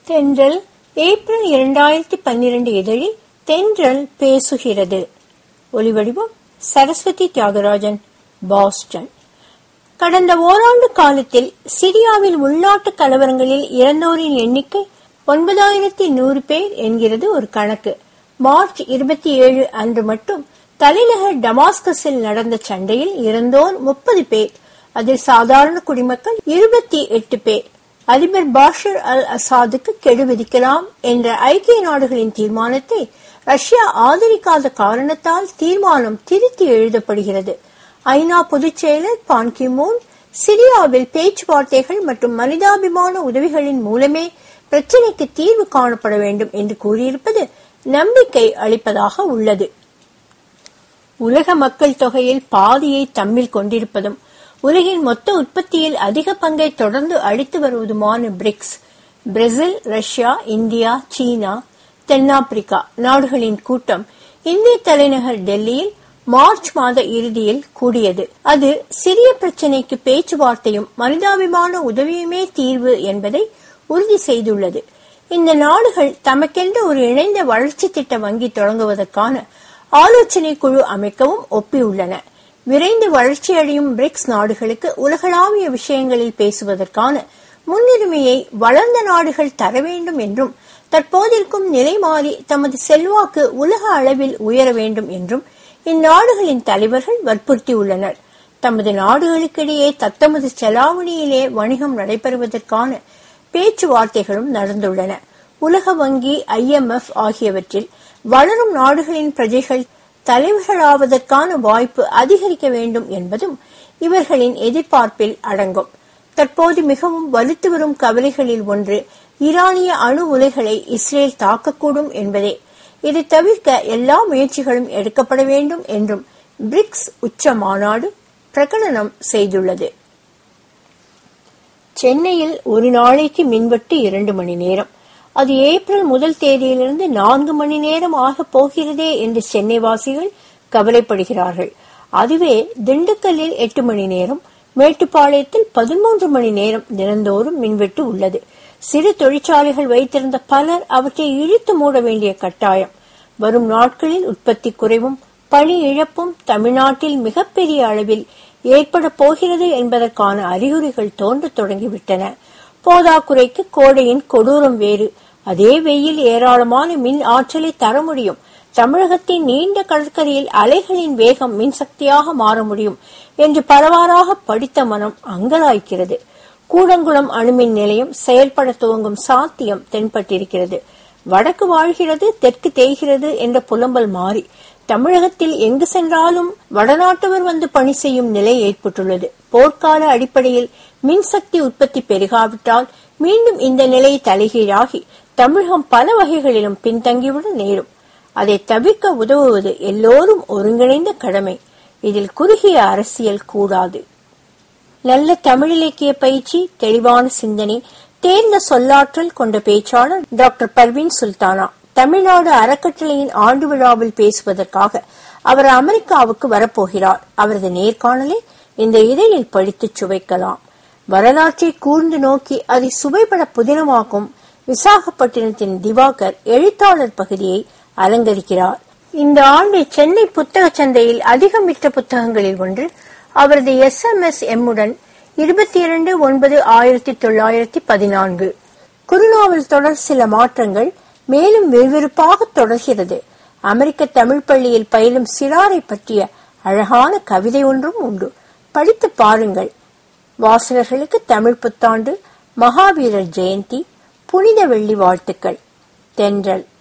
தென்றல் ஏப்ரல் இரண்டாயிரத்தி பன்னிரண்டு இதழில் தென்றல் பேசுகிறது ஒலிவடிவம் சரஸ்வதி தியாகராஜன் பாஸ்டன் கடந்த ஓராண்டு காலத்தில் சிரியாவில் உள்நாட்டு கலவரங்களில் இறந்தோரின் எண்ணிக்கை ஒன்பதாயிரத்தி நூறு பேர் என்கிறது ஒரு கணக்கு மார்ச் இருபத்தி ஏழு அன்று மட்டும் தலைநகர் டமாஸ்கஸில் நடந்த சண்டையில் இறந்தோர் முப்பது பேர் அதில் சாதாரண குடிமக்கள் இருபத்தி எட்டு பேர் அதிபர் பாஷர் அல் அசாதுக்கு கெடு விதிக்கலாம் என்ற ஐக்கிய நாடுகளின் தீர்மானத்தை ரஷ்யா ஆதரிக்காத காரணத்தால் தீர்மானம் திருத்தி எழுதப்படுகிறது ஐநா பொதுச் செயலர் பான் கிமூன் சிரியாவில் பேச்சுவார்த்தைகள் மற்றும் மனிதாபிமான உதவிகளின் மூலமே பிரச்சினைக்கு தீர்வு காணப்பட வேண்டும் என்று கூறியிருப்பது நம்பிக்கை அளிப்பதாக உள்ளது உலக மக்கள் தொகையில் பாதியை தம்மில் கொண்டிருப்பதும் உலகின் மொத்த உற்பத்தியில் அதிக பங்கை தொடர்ந்து அளித்து வருவதுமான BRICS Brazil Russia India China தென்னாப்பிரிக்கா நாடுகளின் கூட்டம் இந்திய தலைநகர் டெல்லியில் மார்ச் மாத இறுதியில் கூடியது அது சிறிய பிரச்சினைக்கு பேச்சுவார்த்தையும் மனிதாபிமான உதவியுமே தீர்வு என்பதை உறுதி செய்துள்ளது இந்த நாடுகள் தமக்கென்று ஒரு இணைந்த வளர்ச்சி திட்ட வங்கி தொடங்குவதற்கான ஆலோசனை குழு அமைக்கவும் ஒப்பியுள்ளன விரைந்து வளர்ச்சியடையும் பிரிக்ஸ் நாடுகளுக்கு உலகளாவிய விஷயங்களில் பேசுவதற்கான முன்னுரிமையை வளர்ந்த நாடுகள் தர வேண்டும் என்றும் தற்போதிருக்கும் நிலை மாறி தமது செல்வாக்கு உலக அளவில் உயர வேண்டும் என்றும் இந்நாடுகளின் தலைவர்கள் வற்புறுத்தியுள்ளனர் தமது நாடுகளுக்கிடையே தத்தமது செலாவணியிலே வணிகம் நடைபெறுவதற்கான பேச்சுவார்த்தைகளும் நடந்துள்ளன உலக வங்கி ஐஎம்எஃப் ஆகியவற்றில் வளரும் நாடுகளின் பிரஜைகள் தலைவர்களாவதற்கான வாய்ப்பு அதிகரிக்க வேண்டும் என்பதும் இவர்களின் எதிர்பார்ப்பில் அடங்கும் தற்போது மிகவும் வலுத்து வரும் கவலைகளில் ஒன்று ஈரானிய அணு உலைகளை இஸ்ரேல் தாக்கக்கூடும் என்பதே இதை தவிர்க்க எல்லா முயற்சிகளும் எடுக்கப்பட வேண்டும் என்றும் பிரிக்ஸ் உச்ச மாநாடு பிரகடனம் செய்துள்ளது சென்னையில் ஒரு நாளைக்கு மின்வெட்டு இரண்டு மணி நேரம் அது ஏப்ரல் முதல் தேதியிலிருந்து நான்கு மணி நேரம் ஆக போகிறதே என்று சென்னை வாசிகள் கவலைப்படுகிறார்கள் அதுவே திண்டுக்கல்லில் எட்டு மணி நேரம் மேட்டுப்பாளையத்தில் பதிமூன்று மணி நேரம் தினந்தோறும் மின்வெட்டு உள்ளது சிறு தொழிற்சாலைகள் வைத்திருந்த பலர் அவற்றை இழுத்து மூட வேண்டிய கட்டாயம் வரும் நாட்களில் உற்பத்தி குறைவும் பணி இழப்பும் தமிழ்நாட்டில் மிகப்பெரிய அளவில் ஏற்பட போகிறது என்பதற்கான அறிகுறிகள் தோன்றத் தொடங்கிவிட்டன போதாக்குறைக்கு கோடையின் கொடூரம் வேறு அதே வெயில் ஏராளமான மின் ஆற்றலை தர முடியும் தமிழகத்தின் நீண்ட கடற்கரையில் அலைகளின் வேகம் மின்சக்தியாக மாற முடியும் என்று பரவாறாக படித்த மனம் அங்கலாய்க்கிறது கூடங்குளம் அணுமின் நிலையம் செயல்பட துவங்கும் சாத்தியம் தென்பட்டிருக்கிறது வடக்கு வாழ்கிறது தெற்கு தேய்கிறது என்ற புலம்பல் மாறி தமிழகத்தில் எங்கு சென்றாலும் வடநாட்டவர் வந்து பணி செய்யும் நிலை ஏற்பட்டுள்ளது போர்க்கால அடிப்படையில் மின்சக்தி உற்பத்தி பெருகாவிட்டால் மீண்டும் இந்த நிலை தலைகீழாகி தமிழகம் பல வகைகளிலும் பின்தங்கிவிட நேரும் அதை தவிர்க்க உதவுவது எல்லோரும் ஒருங்கிணைந்த கடமை இதில் குறுகிய அரசியல் கூடாது நல்ல தமிழிலக்கிய பயிற்சி தெளிவான சிந்தனை தேர்ந்த சொல்லாற்றல் கொண்ட பேச்சாளர் டாக்டர் பர்வீன் சுல்தானா தமிழ்நாடு அறக்கட்டளையின் ஆண்டு விழாவில் பேசுவதற்காக அவர் அமெரிக்காவுக்கு வரப்போகிறார் அவரது நேர்காணலை இந்த இதழில் படித்து சுவைக்கலாம் வரலாற்றை கூர்ந்து நோக்கி அதை சுவைபட புதினமாக்கும் விசாகப்பட்டினத்தின் திவாகர் எழுத்தாளர் பகுதியை அலங்கரிக்கிறார் இந்த ஆண்டு சென்னை புத்தக சந்தையில் அதிகம் விற்ற புத்தகங்களில் ஒன்று அவரது எஸ் எம் எஸ் எம்முடன் இருபத்தி இரண்டு ஒன்பது ஆயிரத்தி தொள்ளாயிரத்தி பதினான்கு குறுநாவல் தொடர் சில மாற்றங்கள் மேலும் விறுவிறுப்பாக தொடர்கிறது அமெரிக்க தமிழ் பள்ளியில் பயிலும் சிறாரை பற்றிய அழகான கவிதை ஒன்றும் உண்டு படித்து பாருங்கள் வாசகர்களுக்கு தமிழ் புத்தாண்டு மகாவீரர் ஜெயந்தி புனித வெள்ளி வாழ்த்துக்கள் தென்றல்